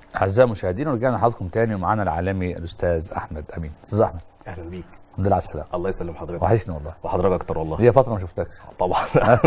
اعزائي المشاهدين ورجعنا لحضراتكم تاني ومعانا العالمي الاستاذ احمد امين استاذ احمد اهلا بيك الحمد لله على السلامه الله يسلم حضرتك وحشني والله وحضرتك اكتر والله ليا فتره ما شفتكش طبعا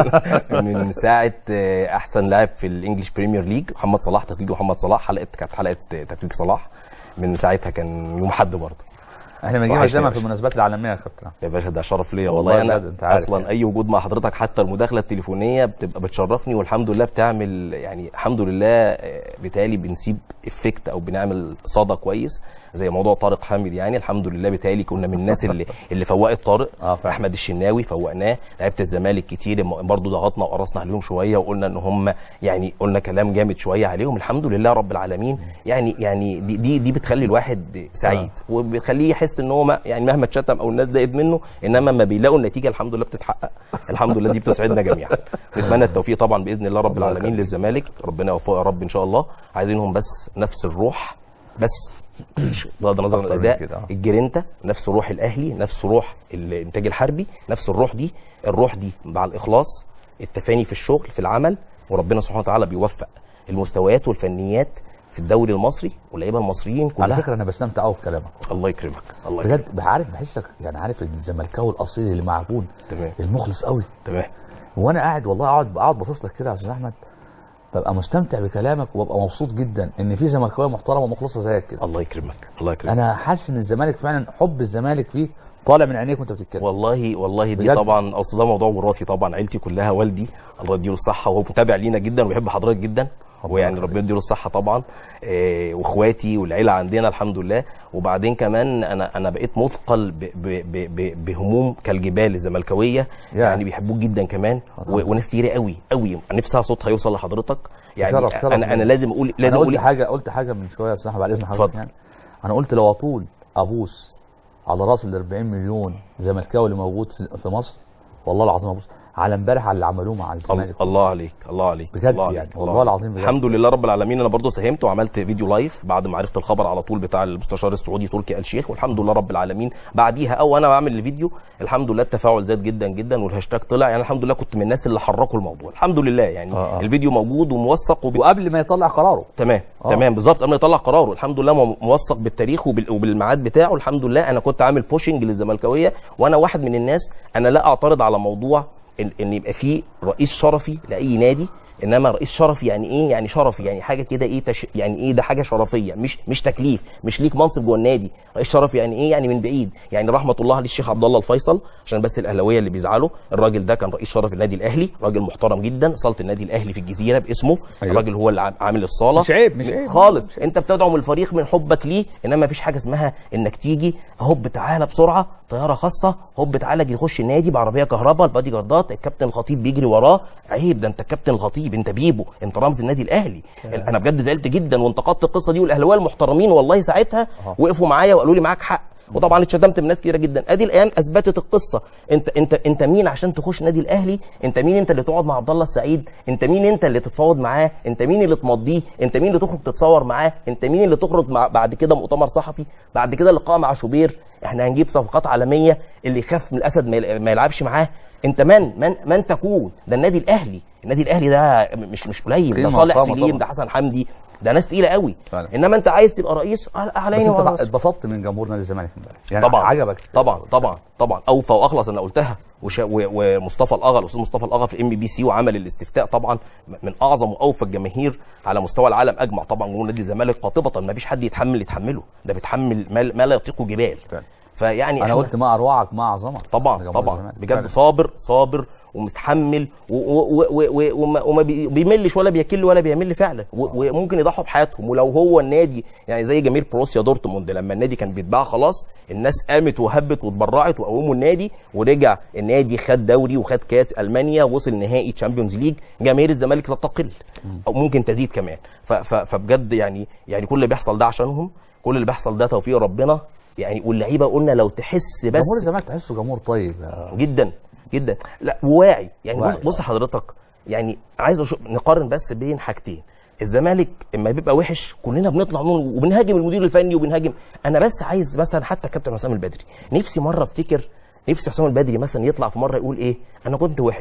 من ساعه آه، احسن لاعب في الانجليش بريمير ليج محمد صلاح تتويج محمد صلاح حلقه كانت حلقه آه، تتويج صلاح من ساعتها كان يوم حد برضه احنا بنجيبها وحشني دايما يا في باشا. المناسبات العالميه يا كابتن يا باشا ده شرف ليا والله والله بجد، انا أنت عارف اصلا يعني. اي وجود مع حضرتك حتى المداخله التليفونيه بتبقى بتشرفني والحمد لله بتعمل يعني الحمد لله آه، بالتالي بنسيب افكت او بنعمل صدى كويس زي موضوع طارق حامد يعني الحمد لله بالتالي كنا من الناس اللي اللي فوقت طارق آه، فعلا. احمد الشناوي فوقناه لعيبه الزمالك كتير برضه ضغطنا وقرصنا عليهم شويه وقلنا ان هم يعني قلنا كلام جامد شويه عليهم الحمد لله رب العالمين يعني يعني دي دي, دي بتخلي الواحد سعيد وبتخليه يحس ان هو ما يعني مهما اتشتم او الناس ضايقت منه انما لما بيلاقوا النتيجه الحمد لله بتتحقق الحمد لله دي بتسعدنا جميعا نتمنى التوفيق طبعا باذن الله رب الله العالمين يخليك. للزمالك ربنا يوفقه يا رب ان شاء الله عايزينهم بس نفس الروح بس مش بغض النظر عن أكتر من الاداء كده، آه. الجرينتا نفس روح الاهلي نفس روح الانتاج الحربي نفس الروح دي الروح دي مع الاخلاص التفاني في الشغل في العمل وربنا سبحانه وتعالى بيوفق المستويات والفنيات في الدوري المصري واللعيبه المصريين على كلها فكره انا بستمتع قوي بكلامك الله يكرمك الله يكرمك بجد عارف بحسك يعني عارف الزملكاوي الاصيل اللي معجون تمام. المخلص قوي تمام وانا قاعد والله اقعد اقعد باصص لك كده يا استاذ احمد ببقى مستمتع بكلامك وببقى مبسوط جدا ان في زملكاويه محترمه ومخلصه زيك كده الله يكرمك الله يكرمك انا حاسس ان الزمالك فعلا حب الزمالك فيه طالع من عينيك وانت بتتكلم والله والله دي بجد؟ طبعا اصل ده موضوع وراثي طبعا عيلتي كلها والدي الله يديله الصحه وهو متابع لينا جدا وبيحب حضرتك جدا ويعني ربنا يديله الصحه طبعا إيه واخواتي والعيله عندنا الحمد لله وبعدين كمان انا انا بقيت مثقل ب ب ب ب بهموم كالجبال الزملكاويه يا. يعني بيحبوك جدا كمان و- وناس كتير قوي قوي نفسها صوتها يوصل لحضرتك يعني شرف- شرف انا انا ليا. لازم اقول لازم انا قلت اقول حاجه قلت حاجه من شويه يا استاذ احمد بعد اذن حضرتك اتفضل. يعني انا قلت لو اطول ابوس على راس ال 40 مليون زملكاوي اللي موجود في- في مصر والله العظيم ابوس على امبارح على اللي عملوه مع الزمالك الله عليك الله عليك بجد الله عليك يعني، الله والله عليك. العظيم بجد. الحمد لله رب العالمين انا برضو ساهمت وعملت فيديو لايف بعد ما عرفت الخبر على طول بتاع المستشار السعودي تركي آل شيخ والحمد لله رب العالمين بعديها او انا بعمل الفيديو الحمد لله التفاعل زاد جدا جدا والهاشتاج طلع يعني الحمد لله كنت من الناس اللي حركوا الموضوع الحمد لله يعني آه، آه. الفيديو موجود وموثق وب... وقبل ما يطلع قراره تمام آه. تمام بالظبط قبل ما يطلع قراره الحمد لله مو- موثق بالتاريخ وبال- وبالميعاد بتاعه الحمد لله انا كنت عامل بوشنج للزملكاويه وانا واحد من الناس انا لا اعترض على موضوع ان, إن يبقى في رئيس شرفي لاي نادي انما رئيس شرفي يعني ايه يعني شرفي يعني حاجه كده ايه تش... يعني ايه ده حاجه شرفيه مش مش تكليف مش ليك منصب جوه النادي رئيس شرفي يعني ايه يعني من بعيد يعني رحمه الله للشيخ عبد الله الفيصل عشان بس الاهلاويه اللي بيزعلوا الراجل ده كان رئيس شرف النادي الاهلي راجل محترم جدا صاله النادي الاهلي في الجزيره باسمه أيوة. أيوة. الراجل هو اللي عام- عامل الصاله مش عيب، مش عيب. خالص مش عيب. انت بتدعم الفريق من حبك ليه انما مفيش حاجه اسمها انك تيجي هوب تعالى بسرعه طياره خاصه هوب تعالى جي يخش النادي بعربيه كهرباء البادي جاردات الكابتن الخطيب بيجري وراه عيب ده انت الكابتن الخطيب انت بيبو انت رمز النادي الاهلي انا بجد زعلت جدا وانتقدت القصه دي والاهلاويه المحترمين والله ساعتها وقفوا معايا وقالوا لي معاك حق وطبعا اتشتمت من ناس كتيره جدا ادي الايام اثبتت القصه انت انت انت مين عشان تخش النادي الاهلي انت مين انت اللي تقعد مع عبد الله السعيد انت مين انت اللي تتفاوض معاه انت مين اللي تمضيه انت مين اللي تخرج تتصور معاه انت مين اللي تخرج مع بعد كده مؤتمر صحفي بعد كده لقاء مع شوبير احنا هنجيب صفقات عالميه اللي يخاف من الاسد ما يل- ما يلعبش معاه انت من من من تكون ده النادي الاهلي النادي الاهلي ده مش مش قليل ده قيمة صالح وقامة سليم طبعا. ده حسن حمدي ده ناس تقيله قوي فعلا. انما انت عايز تبقى رئيس على بس عيني انت وعلى بقى راسي. اتبسطت من جمهور نادي الزمالك امبارح يعني طبعا عجبك طبعا طبعا طبعا اوفى واخلص انا قلتها وش و- ومصطفى الاغا الاستاذ مصطفى الاغا في الام بي سي وعمل الاستفتاء طبعا من اعظم واوفى الجماهير على مستوى العالم اجمع طبعا جمهور نادي الزمالك قاطبه ما فيش حد يتحمل يتحمله ده بيتحمل ما, ما لا يطيقه جبال فعلا. فيعني انا إحنا- قلت ما اروعك ما اعظمك طبعا جمهور طبعا الزمالك. بجد فعلا. صابر صابر ومتحمل و- و- و- و- وما وما بي- بيملش ولا بيكل ولا بيمل فعلا و- وممكن يضحوا بحياتهم ولو هو النادي يعني زي جماهير بروسيا دورتموند لما النادي كان بيتباع خلاص الناس قامت وهبت واتبرعت وقوموا النادي ورجع النادي خد دوري وخد كاس المانيا وصل نهائي تشامبيونز ليج جماهير الزمالك لا تقل او ممكن تزيد كمان ف- ف- فبجد يعني يعني كل اللي بيحصل ده عشانهم كل اللي بيحصل ده توفيق ربنا يعني واللعيبه قلنا لو تحس بس جمهور الزمالك تحسه جمهور طيب يا- جدا جدا لا وواعي يعني واعي. بص بص حضرتك يعني عايز أشوف نقارن بس بين حاجتين الزمالك اما بيبقى وحش كلنا بنطلع نقول وبنهاجم المدير الفني وبنهاجم انا بس عايز مثلا حتى كابتن حسام البدري نفسي مره افتكر نفسي حسام البدري مثلا يطلع في مره يقول ايه انا كنت وحش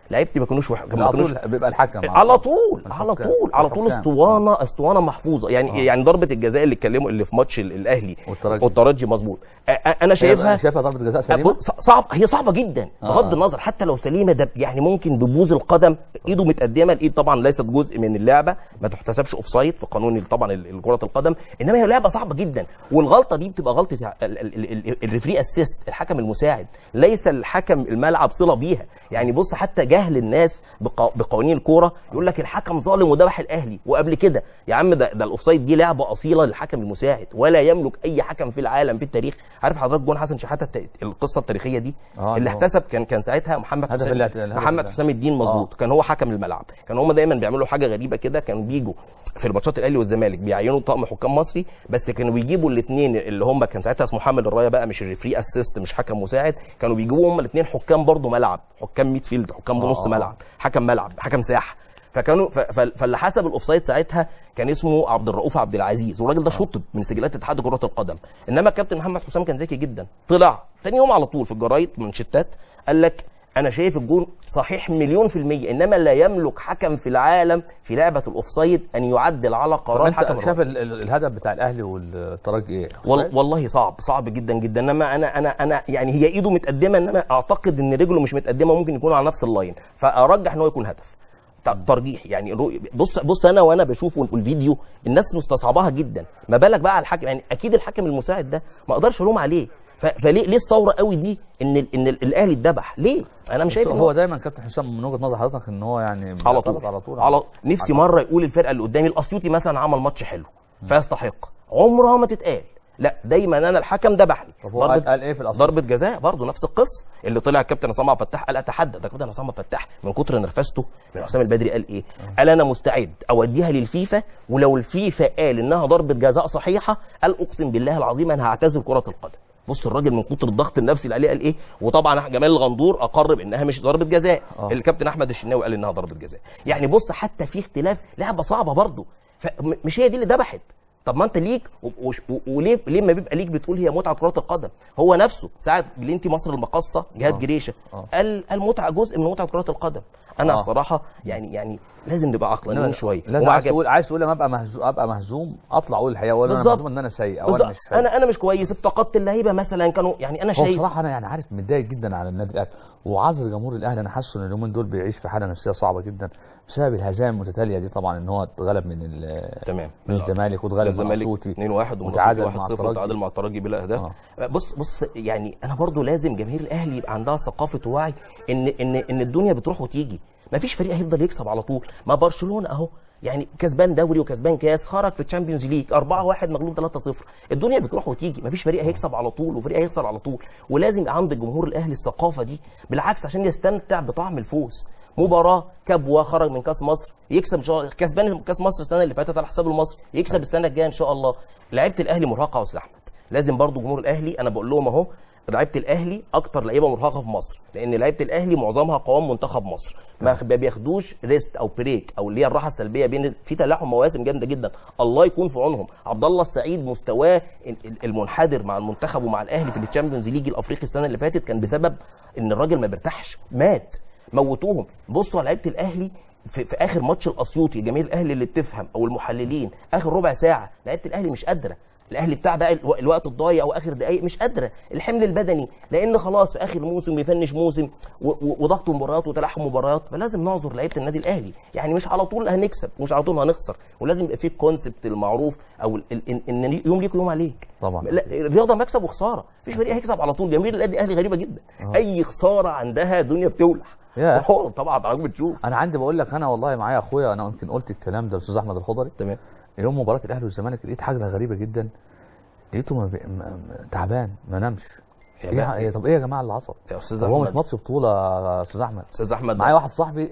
لعيبتي ما كانوش وح... ما على كانوش طول بيبقى الحكم على طول على الحكام. طول على طول الحكام. اسطوانه اسطوانه محفوظه يعني يعني ضربه الجزاء اللي اتكلموا اللي في ماتش ال- الاهلي والترجي. والترجي مظبوط أ- أ- انا شايفها شايفها ضربه جزاء سليمه بص- صعب هي صعبه جدا بغض آه. النظر حتى لو سليمه ده يعني ممكن ببوز القدم ايده متقدمه الايد طبعا ليست جزء من اللعبه ما تحتسبش اوف سايد في قانون ال- طبعا ال- كره القدم انما هي لعبه صعبه جدا والغلطه دي بتبقى غلطه ال- ال- ال- ال- الريفري اسيست الحكم المساعد ليس الحكم الملعب صله بيها يعني بص حتى جهل الناس بقا- بقوانين الكوره يقول لك الحكم ظالم وذبح الاهلي وقبل كده يا عم ده ده الاوفسايد دي لعبه اصيله للحكم المساعد ولا يملك اي حكم في العالم في التاريخ عارف حضرتك جون حسن شحاته الت- القصه التاريخيه دي آه، اللي هو- احتسب كان كان ساعتها محمد هدف حسام اللي اعت- الهدف محمد اللي- حسام الدين مظبوط كان هو حكم الملعب كانوا هم دايما بيعملوا حاجه غريبه كده كانوا بيجوا في الماتشات الاهلي والزمالك بيعينوا طقم حكام مصري بس كانوا بيجيبوا الاثنين اللي هم كان ساعتها اسمه حامل الرايه بقى مش الريفري اسيست مش حكم مساعد كانوا بيجيبوا هم الاثنين حكام برضه ملعب حكام ميد فيلد حكام آه. نص ملعب حكم ملعب حكم ساحه فكانوا ف- ف- فاللي حسب الاوفسايد ساعتها كان اسمه عبد الرؤوف عبد العزيز والراجل ده شطب من سجلات اتحاد كره القدم انما الكابتن محمد حسام كان ذكي جدا طلع تاني يوم على طول في الجرايد منشتات قال لك انا شايف الجون صحيح مليون في المية انما لا يملك حكم في العالم في لعبة الاوفسايد ان يعدل على طب قرار انت حكم شايف الرابع. ال- ال- الهدف بتاع الاهلي والترجي ايه؟ وال والله صعب صعب جدا جدا انما انا انا انا يعني هي ايده متقدمه انما اعتقد ان رجله مش متقدمه ممكن يكون على نفس اللاين فارجح ان هو يكون هدف ت- ترجيح يعني الرؤية- بص بص انا وانا بشوف الفيديو الناس مستصعباها جدا ما بالك بقى على الحكم يعني اكيد الحكم المساعد ده ما اقدرش الوم عليه ف- فليه ليه الثوره قوي دي ان ال- ان ال- الاهلي اتذبح ليه انا مش شايف إن هو دايما كابتن حسام من وجهه نظر حضرتك ان هو يعني على بيعترض طول على طول على نفسي مره يقول الفرقه اللي قدامي الاسيوطي مثلا عمل ماتش حلو فيستحق عمرها ما تتقال لا دايما انا الحكم ذبحني طب هو قال- قال إيه في الأسيوطي؟ ضربه جزاء برضه نفس القصه اللي طلع الكابتن عصام عبد الفتاح قال اتحدى ده كابتن عصام عبد الفتاح من كتر نرفزته من حسام البدري قال ايه؟ قال انا مستعد اوديها للفيفا ولو الفيفا قال انها ضربه جزاء صحيحه قال اقسم بالله العظيم انا هعتزل كره القدم بص الراجل من كتر الضغط النفسي اللي عليه قال ايه وطبعا جمال الغندور اقر بانها مش ضربه جزاء آه. الكابتن احمد الشناوي قال انها ضربه جزاء يعني بص حتى في اختلاف لعبه صعبه برضه فمش هي دي اللي ذبحت طب ما انت ليك و- وش- و- وليه ليه ما بيبقى ليك بتقول هي متعه كره القدم هو نفسه ساعه بلينتي مصر المقاصه جهاد جريشه قال المتعه جزء من متعه كره القدم انا آه. الصراحه يعني يعني لازم نبقى عقلانيين شويه لازم ومع عايز جب- تقول عايز تقول لما ابقى مهزوم ابقى مهزوم اطلع اقول الحقيقه ولا انا بالظبط. مهزوم ان انا سيء او انا بالظبط. مش سيء انا انا مش كويس افتقدت اللعيبه مثلا كانوا يعني انا هو شايف بصراحه انا يعني عارف متضايق جدا على النادي الاهلي وعذر جمهور الاهلي انا حاسه ان اليومين دول بيعيش في حاله نفسيه صعبه جدا بسبب الهزائم المتتاليه دي طبعا ان هو اتغلب من ال- تمام من الزمالك واتغلب من الزمالك الاسيوطي 2 1 وتعادل ومتعادل مع 1 0 الترجي. وتعادل مع الترجي بلا اهداف بص بص يعني انا برضو لازم جماهير الاهلي يبقى عندها ثقافه وعي ان ان ان الدنيا بتروح وتيجي ما فيش فريق هيفضل يكسب على طول ما برشلونه اهو يعني كسبان دوري وكسبان كاس خرج في الشامبيونز ليج 4 1 مغلوب 3 0 الدنيا بتروح وتيجي ما فيش فريق هيكسب على طول وفريق هيخسر على طول ولازم يبقى عند الجمهور الاهلي الثقافه دي بالعكس عشان يستمتع بطعم الفوز مباراه كبوه خرج من كاس مصر يكسب ان شاء الله كسبان كاس مصر السنه اللي فاتت على حساب المصري يكسب السنه الجايه ان شاء الله لعيبه الاهلي مرهقه يا استاذ احمد لازم برضو جمهور الاهلي انا بقول لهم اهو لعيبه الاهلي اكتر لعيبه مرهقه في مصر لان لعيبه الاهلي معظمها قوام منتخب مصر ما ما بياخدوش ريست او بريك او اللي هي الراحه السلبيه بين في تلاحم مواسم جامده جدا الله يكون في عونهم عبد الله السعيد مستواه ال- ال- المنحدر مع المنتخب ومع الاهلي في الشامبيونز ليج الافريقي السنه اللي فاتت كان بسبب ان الراجل ما بيرتاحش مات موتوهم بصوا على لعيبه الاهلي في, في اخر ماتش الاسيوطي جماهير الاهلي اللي بتفهم او المحللين اخر ربع ساعه لعيبه الاهلي مش قادره الاهلي بتاع بقى الو- الوقت الضايع واخر دقائق مش قادره الحمل البدني لان خلاص في اخر موسم بيفنش موسم و- و- وضغط مباريات وتلاحم مباريات فلازم نعذر لعيبه النادي الاهلي يعني مش على طول هنكسب مش على طول هنخسر ولازم يبقى في الكونسبت المعروف او ال- ال- ان إن يوم ليك ويوم عليك طبعا. لا الرياضه مكسب وخساره مفيش فريق هيكسب على طول جماهير النادي الاهلي غريبه جدا اي خساره عندها دنيا بتولع ياه. أوه، طبعا حضرتك بتشوف انا عندي بقول لك انا والله معايا اخويا انا يمكن قلت الكلام ده الاستاذ احمد الخضري تمام يوم مباراه الاهلي والزمالك لقيت حاجه غريبه جدا لقيته ما بي... ما... ما- تعبان ما نامش يا إيه بقى. إيه طب ايه يا جماعه اللي حصل؟ يا استاذ طب هو مش احمد ماتش بطوله يا استاذ احمد استاذ احمد معايا واحد صاحبي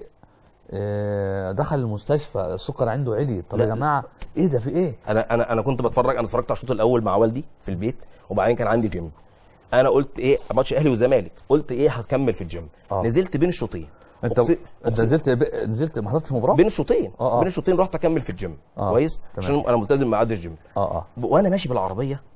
آه، دخل المستشفى السكر عنده عالي طب يا لا. جماعه ايه ده في ايه؟ انا انا انا كنت بتفرج انا اتفرجت على الشوط الاول مع والدي في البيت وبعدين كان عندي جيم انا قلت ايه ماتش الاهلي والزمالك قلت ايه هكمل في الجيم آه. نزلت بين الشوطين انت أقسم- انت أقسم- نزلت ب... نزلت ما حضرتش مباراه؟ بين الشوطين آه، آه. بين الشوطين رحت اكمل في الجيم آه، كويس تمام. عشان انا ملتزم ميعاد الجيم اه اه ب- وانا ماشي بالعربيه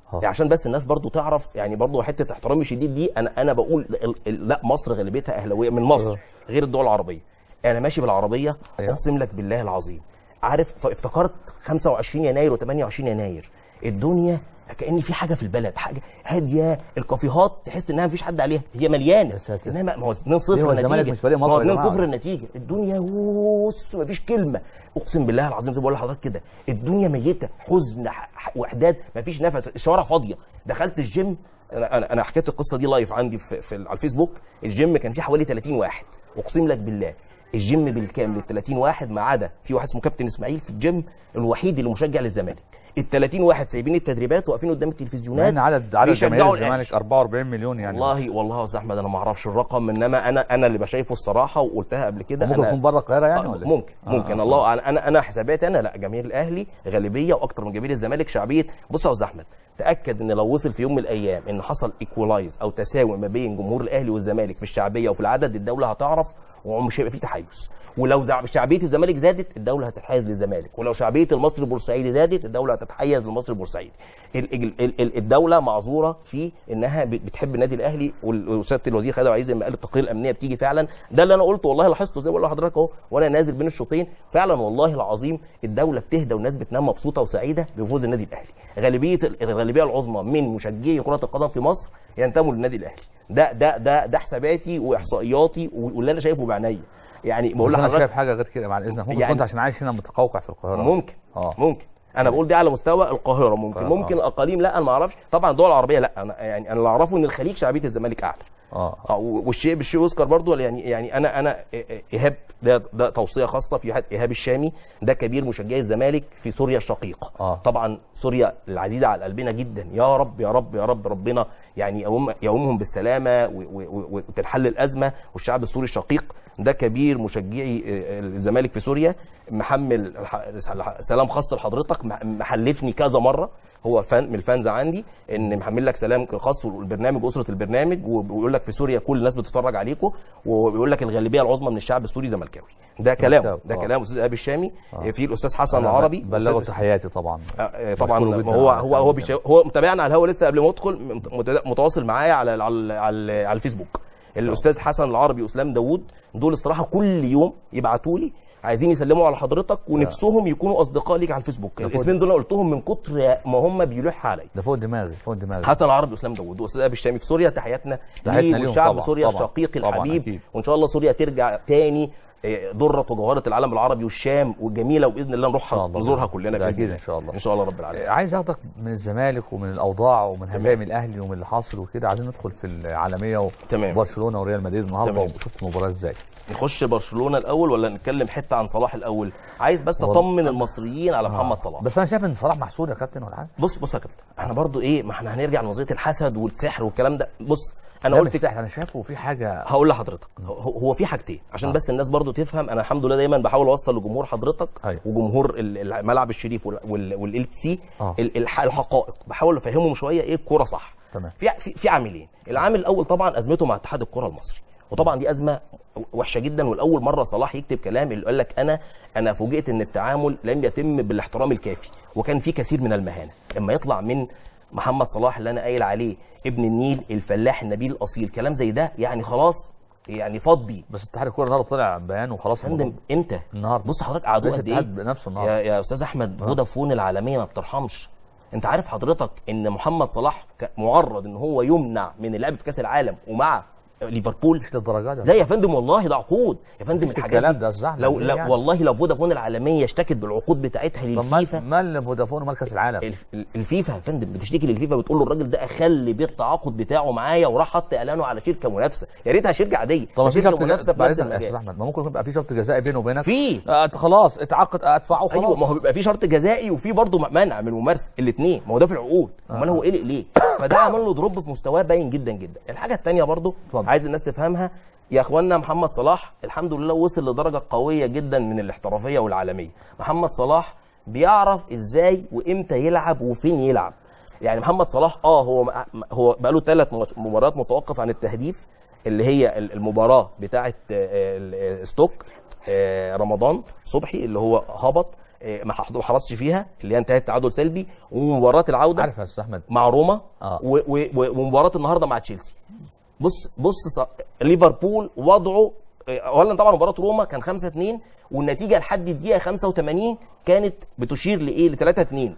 آه. يعني عشان بس الناس برضو تعرف يعني برضو حته احترامي الشديد دي انا انا بقول ال- ال- لا مصر غالبيتها اهلاويه من مصر آه. غير الدول العربيه انا ماشي بالعربيه أيوة. اقسم لك بالله العظيم عارف فافتكرت 25 يناير و28 يناير الدنيا كان في حاجه في البلد حاجه هاديه الكافيهات تحس انها مفيش حد عليها هي مليانه يا ساتر. انما ما هو 2 0 ليه هو الزمالك النتيجه مش فريق ما هو مصر يا 2 جماعة؟ 0 النتيجه الدنيا بص مفيش كلمه اقسم بالله العظيم زي ما بقول لحضرتك كده الدنيا ميته حزن ح- ح- وحدات مفيش نفس الشوارع فاضيه دخلت الجيم انا انا انا حكيت القصه دي لايف عندي في, في على الفيسبوك الجيم كان فيه حوالي 30 واحد اقسم لك بالله الجيم بالكامل ال 30 واحد ما عدا في واحد اسمه كابتن اسماعيل في الجيم الوحيد اللي مشجع للزمالك ال 30 واحد سايبين التدريبات واقفين قدام مع التلفزيونات ان عدد عدد بيشجعوا جماهير الأهلي. الزمالك 44 مليون يعني والله والله يا استاذ احمد انا ما اعرفش الرقم انما انا انا اللي بشايفه الصراحه وقلتها قبل كده ممكن أنا يكون بره القاهره يعني آه، ولا إيه؟ ممكن آه، ممكن آه، الله أعلم. انا انا حساباتي انا لا جماهير الاهلي غالبيه واكتر من جماهير الزمالك شعبيه بص يا استاذ احمد تاكد ان لو وصل في يوم من الايام ان حصل ايكولايز او تساوي ما بين جمهور الاهلي والزمالك في الشعبيه وفي العدد الدوله هتعرف ومش هيبقى في تحيز ولو زع- شعبيه الزمالك زادت الدوله هتتحيز للزمالك ولو شعبيه المصري البورسعيدي زادت الدوله هتتحيز للمصري البورسعيدي ال- ال- ال- ال- الدوله معذوره في انها بت- بتحب النادي الاهلي وال- وسياده الوزير خالد عايز لما قال التقرير الامنيه بتيجي فعلا ده اللي انا قلته والله لاحظته زي ما بقول لحضرتك اهو وانا نازل بين الشوطين فعلا والله العظيم الدوله بتهدى والناس بتنام مبسوطه وسعيده بفوز النادي الاهلي غالبيه الغالبيه العظمى من مشجعي كره القدم في مصر ينتموا للنادي الاهلي ده ده ده ده حساباتي واحصائياتي واللي انا شايفه بعينيا يعني بقول بس انا لحضرتك شايف حاجه غير كده بعد اذنك ممكن يعني- كنت عشان عايش هنا متقوقع في القاهره ممكن اه ممكن انا بقول دي على مستوى القاهره ممكن آه. ممكن الاقاليم لا انا ما اعرفش طبعا الدول العربيه لا انا يعني انا اللي اعرفه ان الخليج شعبيه الزمالك اعلى اه اه والشيء بالشيء يذكر برضو يعني يعني انا انا ايهاب ده ده توصيه خاصه في واحد ايهاب الشامي ده كبير مشجعي الزمالك في سوريا الشقيقه آه. طبعا سوريا العزيزه على قلبنا جدا يا رب يا رب يا رب ربنا يعني يقوم يقومهم بالسلامه و- و- و- وتنحل الازمه والشعب السوري الشقيق ده كبير مشجعي آه، الزمالك في سوريا محمل الح- سلام خاص لحضرتك مح- محلفني كذا مره هو فان من الفانز عندي ان محمل لك سلام خاص والبرنامج اسره البرنامج وبيقول لك في سوريا كل الناس بتتفرج عليكم وبيقول لك الغالبيه العظمى من الشعب السوري زملكاوي ده كلام ده آه. كلام استاذ ابي الشامي آه. في الاستاذ حسن أنا العربي بلغوا أستاذ- تحياتي طبعا آه، طبعا مشكور جداً هو على هو الكلام هو ده. بيشا... هو متابعنا على الهوا لسه قبل ما ادخل مت- متواصل معايا على على على, على الفيسبوك الاستاذ حسن العربي واسلام داوود دول الصراحه كل يوم يبعتوا لي عايزين يسلموا على حضرتك ونفسهم يكونوا اصدقاء ليك على الفيسبوك ده فوق الاسمين دول أنا قلتهم من كتر ما هم بيلوحوا عليا ده فوق دماغي فوق دماغي حسن العربي واسلام داوود واستاذ ابي الشامي في سوريا تحياتنا تحياتنا ليه ليهم والشعب طبعاً، سوريا طبعاً، الشقيق طبعاً، الحبيب أكيد. وان شاء الله سوريا ترجع تاني آه، ضره وجوهره العالم العربي والشام والجميله وباذن الله إن نروحها شاء الله. نزورها كلنا ده باذن أكيد الله إن شاء الله. ان شاء الله رب العالمين عايز اخدك من الزمالك ومن الاوضاع ومن هزائم الاهلي ومن اللي حاصل وكده عايزين ندخل في العالميه تمام. وبرشلونه وريال مدريد النهارده تمام. وشفت المباراه ازاي نخش برشلونه الاول ولا نتكلم حته عن صلاح الاول عايز بس والله. اطمن المصريين على محمد صلاح بس انا شايف ان صلاح محسود يا كابتن ولا حاجه بص بص يا كابتن احنا برضو ايه ما احنا هنرجع لنظريه الحسد والسحر والكلام ده بص انا لا قلت بس انا شايفه في حاجه هقول لحضرتك هو, هو في حاجتين عشان بس الناس برضو تفهم انا الحمد لله دايما بحاول اوصل لجمهور حضرتك أيوة. وجمهور ال- الملعب الشريف والال سي آه. الحقائق بحاول افهمهم شويه ايه الكوره صح تمام. في في في عاملين العامل الاول طبعا ازمته مع اتحاد الكره المصري وطبعا دي ازمه وحشه جدا والاول مره صلاح يكتب كلام اللي قال لك انا انا فوجئت ان التعامل لم يتم بالاحترام الكافي وكان في كثير من المهانه اما يطلع من محمد صلاح اللي انا قايل عليه ابن النيل الفلاح النبيل الاصيل كلام زي ده يعني خلاص يعني فاض بيه بس اتحاد الكوره النهارده طلع بيان وخلاص فندم الموضوع. امتى النهارده. بص حضرتك قعدوه رئيس قد ايه الاتحاد بنفسه النهارده. يا يا استاذ احمد فودافون العالميه ما بترحمش انت عارف حضرتك ان محمد صلاح ك- معرض ان هو يمنع من اللعب في كاس العالم ومع ليفربول مش للدرجه دي لا يا فندم والله ده عقود يا فندم مفيش الحاجات الكلام دي ده يا أستاذ أحمد، لو ليه لا يعني؟ والله لو فودافون العالميه اشتكت بالعقود بتاعتها طب للفيفا مال مال فودافون ومال كاس العالم الف- الفيفا يا فندم بتشتكي للفيفا بتقول له الراجل ده اخلي بيه التعاقد بتاعه معايا وراح حط اعلانه على شركه منافسه يا ريتها شركه عاديه طب ده في شركه شرط منافسه في بعد نفس إذنك يا استاذ المجال احمد ما ممكن يبقى في شرط جزائي بينه وبينك في آه خلاص اتعاقد ادفعه خلاص ايوه ما هو بيبقى في شرط جزائي وفي برضه منع من الممارسه الاثنين ما هو ده في العقود امال هو قلق ليه فده عمل له دروب في مستواه باين جدا جدا الحاجه الثانيه برضه اتفضل. عايز الناس تفهمها يا اخوانا محمد صلاح الحمد لله وصل لدرجه قويه جدا من الاحترافيه والعالميه محمد صلاح بيعرف ازاي وامتى يلعب وفين يلعب يعني محمد صلاح اه هو هو بقاله ثلاث مباريات متوقف عن التهديف اللي هي المباراه بتاعه آه، آه، ستوك آه، رمضان صبحي اللي هو هبط آه، ما حض- ما حرصش فيها اللي هي انتهت تعادل سلبي ومباراه العوده عارف يا استاذ احمد مع روما آه. و- و- و- ومباراه النهارده مع تشيلسي بص بص ص- ليفربول وضعه آه، اولا طبعا مباراه روما كان 5 2 والنتيجه لحد الدقيقه 85 كانت بتشير لايه ل 3 2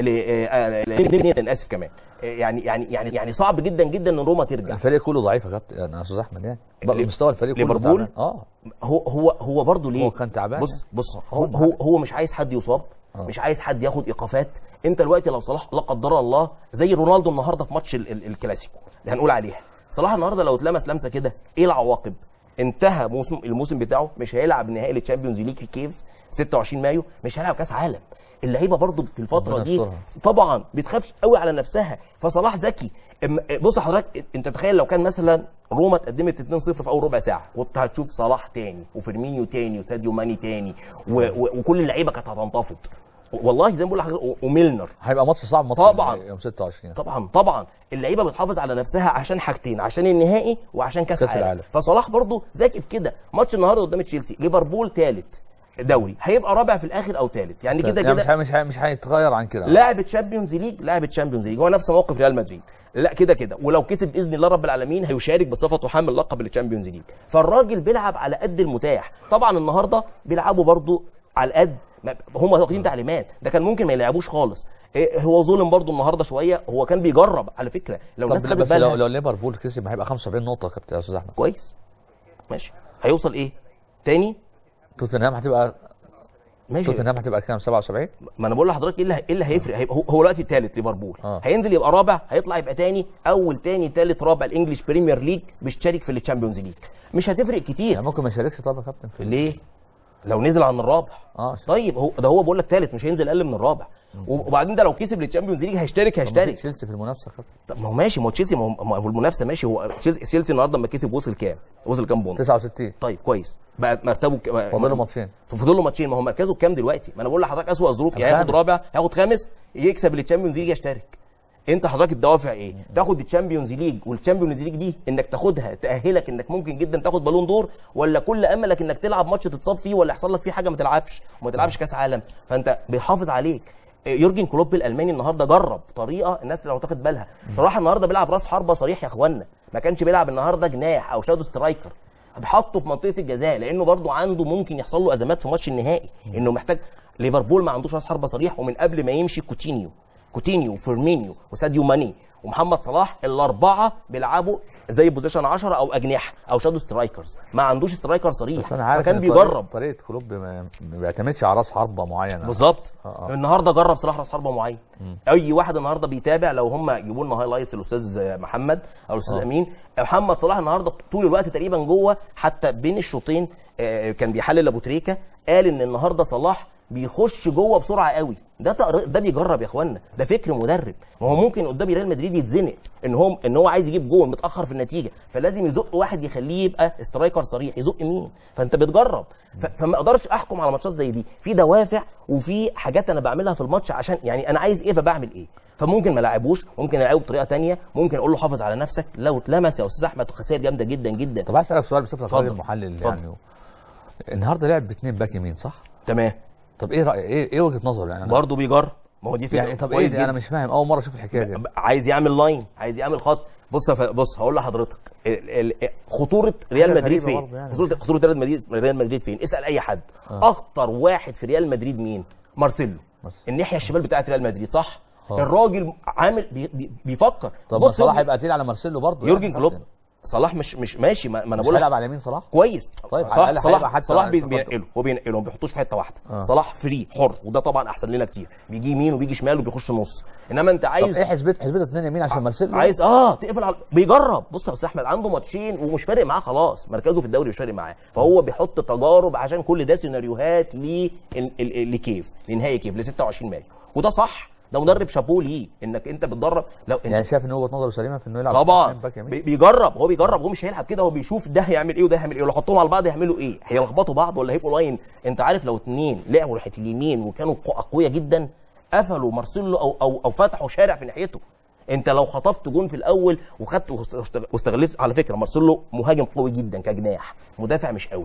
انا اسف كمان آه، يعني يعني يعني يعني صعب جدا جدا ان روما ترجع الفريق كله ضعيف يا كابتن يا استاذ احمد يعني بقى ليف- مستوى الفريق كله ليفربول؟ تعبان. اه هو هو هو برضه ليه هو كان تعبان بص بص هو هو هو, هو مش عايز حد يصاب آه. مش عايز حد ياخد ايقافات انت دلوقتي لو صلاح لا قدر الله زي رونالدو النهارده في ماتش ال- ال- الكلاسيكو اللي هنقول عليها صلاح النهارده لو اتلمس لمسه كده ايه العواقب انتهى موسم الموسم بتاعه مش هيلعب نهائي التشامبيونز ليج في كيف 26 مايو مش هيلعب كاس عالم اللعيبه برضو في الفتره ربنا دي يسترها. طبعا بتخافش قوي على نفسها فصلاح ذكي أم- بص حضرتك انت تخيل لو كان مثلا روما اتقدمت 2-0 في اول ربع ساعه كنت هتشوف صلاح تاني وفيرمينيو تاني وساديو ماني تاني و... و... وكل اللعيبه كانت هتنتفض والله زي ما بقول لحضرتك و- وميلنر هيبقى ماتش صعب ماتش طبعاً. يوم 26 طبعا طبعا اللعيبه بتحافظ على نفسها عشان حاجتين عشان النهائي وعشان كاس كأس العالم العالم. فصلاح برضو ذكي في كده ماتش النهارده قدام تشيلسي ليفربول ثالث دوري هيبقى رابع في الاخر او ثالث يعني كده يعني كده مش هي- مش هي- مش هيتغير عن كده لاعب تشامبيونز ليج لاعب تشامبيونز ليج هو نفس موقف ريال مدريد لا كده كده ولو كسب باذن الله رب العالمين هيشارك بصفته حامل لقب التشامبيونز ليج فالراجل بيلعب على قد المتاح طبعا النهارده بيلعبوا برضو على قد ما- هم واخدين تعليمات ده كان ممكن ما يلعبوش خالص إيه، هو ظلم برضو النهارده شويه هو كان بيجرب على فكره لو الناس طب خدت بس لو, بالها لو ليفربول كسب هيبقى 75 نقطه يا كابتن يا استاذ احمد كويس ماشي هيوصل ايه تاني توتنهام هتبقى ماشي توتنهام هتبقى كام 77 ما انا بقول لحضرتك ايه اللي ايه اللي هيفرق هيبقى هو- هو دلوقتي الثالث ليفربول آه. هينزل يبقى رابع هيطلع يبقى تاني اول تاني تالت رابع الانجليش بريمير ليج بيشترك في الشامبيونز ليج مش هتفرق كتير يعني ممكن ما يشاركش طب يا كابتن في ليه لو نزل عن الرابع اه طيب هو ده هو بقول لك ثالث مش هينزل اقل من الرابع وبعدين ده لو كسب الشامبيونز ليج هيشترك طب ما هيشترك في تشيلسي في المنافسه يا كابتن طب ما هو ماشي ما هو تشيلسي ما هو ما هو المنافسه ماشي هو تشيلسي تشيلسي النهارده لما كسب وصل كام؟ وصل كام بونت؟ 69 طيب كويس بقى مرتبه ك... فاضل له ماتشين فاضل له ماتشين ما هو مركزه كام دلوقتي؟ ما انا بقول لحضرتك اسوء الظروف يا هياخد الخامس. رابع هياخد خامس يكسب الشامبيونز ليج يشترك انت حضرتك الدوافع ايه؟ تاخد الشامبيونز ليج والشامبيونز ليج دي انك تاخدها تاهلك انك ممكن جدا تاخد بالون دور ولا كل املك انك تلعب ماتش تتصاب فيه ولا يحصل لك فيه حاجه ما تلعبش وما تلعبش كاس عالم فانت بيحافظ عليك يورجن كلوب الالماني النهارده جرب طريقه الناس لو تاخد بالها صراحه النهارده بيلعب راس حربه صريح يا اخوانا ما كانش بيلعب النهارده جناح او شادو سترايكر بحطه في منطقه الجزاء لانه برضو عنده ممكن يحصل له ازمات في ماتش النهائي انه محتاج ليفربول ما عندوش راس حربه صريح ومن قبل ما يمشي كوتينيو كوتينيو وفيرمينيو وساديو ماني ومحمد صلاح الاربعه بيلعبوا زي بوزيشن 10 او اجنحه او شادو سترايكرز ما عندوش سترايكر صريح بس انا عارف فكان إن بيجرب طريقه طريقة كلوب ما ما بيعتمدش على راس حربه معينه بالظبط آه، آه. النهارده جرب صلاح راس حربه معين اي واحد النهارده بيتابع لو هم يجيبوا لنا هايلايتس الاستاذ محمد او الاستاذ آه. امين محمد صلاح النهارده طول الوقت تقريبا جوه حتى بين الشوطين آه، كان بيحلل ابو تريكه قال ان النهارده صلاح بيخش جوه بسرعه قوي ده تقر- ده بيجرب يا اخوانا ده فكر مدرب ما هو ممكن قدام ريال مدريد يتزنق ان هو ان هو عايز يجيب جول متاخر في النتيجه فلازم يزق واحد يخليه يبقى سترايكر صريح يزق مين فانت بتجرب ف- فما اقدرش احكم على ماتشات زي دي في دوافع وفي حاجات انا بعملها في الماتش عشان يعني انا عايز ايه فبعمل ايه فممكن ما العبوش ممكن العبه بطريقه تانية ممكن اقول له حافظ على نفسك لو اتلمس يا استاذ احمد خسائر جامده جدا جدا طب عايز اسالك سؤال بصفتك اتفضل. راجل محلل اتفضل. يعني النهارده لعب باثنين باك يمين صح؟ تمام طب ايه راي ايه ايه وجهه نظره يعني أنا برضه بيجرب ما هو دي فكره يعني طب كويس ايه دي؟ انا جدا. مش فاهم اول مره اشوف الحكايه دي عايز يعمل لاين عايز يعمل خط بص يا ف- بص هقول لحضرتك ال- ال- خطوره ريال حاجة مدريد غريبة فين برضه يعني. خطوره خطوره ريال مدريد ريال مدريد فين اسال اي حد اخطر واحد في ريال مدريد مين مارسيلو مارسيلو. الناحيه الشمال بتاعت ريال مدريد صح آه. الراجل عامل بي بي بيفكر طب ما بص صلاح يورجن- هيبقى تقيل على مارسيلو برضه يورجن يعني. كلوب صلاح مش مش ماشي ما, ما انا مش بقول لك هيلعب على يمين صلاح؟ كويس طيب، على صلاح الأقل صلاح هيبقى حتى صلاح بي- تقدم. بينقله هو بينقله ما بيحطوش في حته واحده آه. صلاح فري حر وده طبعا احسن لنا كتير بيجي يمين وبيجي شمال وبيخش نص انما انت طب عايز ايه حسبته حسبته اثنين يمين عشان مارسيلو عايز اه تقفل على بيجرب بص يا استاذ احمد عنده ماتشين ومش فارق معاه خلاص مركزه في الدوري مش فارق معاه فهو بيحط تجارب عشان كل ده سيناريوهات ل ال- ال- لكيف لنهائي كيف ل 26 مايو وده صح ده مدرب شابوه ليه انك انت بتدرب لو انت يعني شايف ان هو وجهه نظره سليمه في انه يلعب طبعا باثنين باك يمين بي- بيجرب هو بيجرب هو مش هيلعب كده هو بيشوف ده هيعمل ايه وده هيعمل ايه ولو حطهم على بعض هيعملوا ايه هيلخبطوا بعض ولا هيبقوا لاين انت عارف لو اتنين لعبوا ناحيه اليمين وكانوا قو- اقوياء جدا قفلوا مارسيلو او او او فتحوا شارع في ناحيته انت لو خطفت جون في الاول وخدت واست- واستغلت على فكره مارسيلو مهاجم قوي جدا كجناح مدافع مش قوي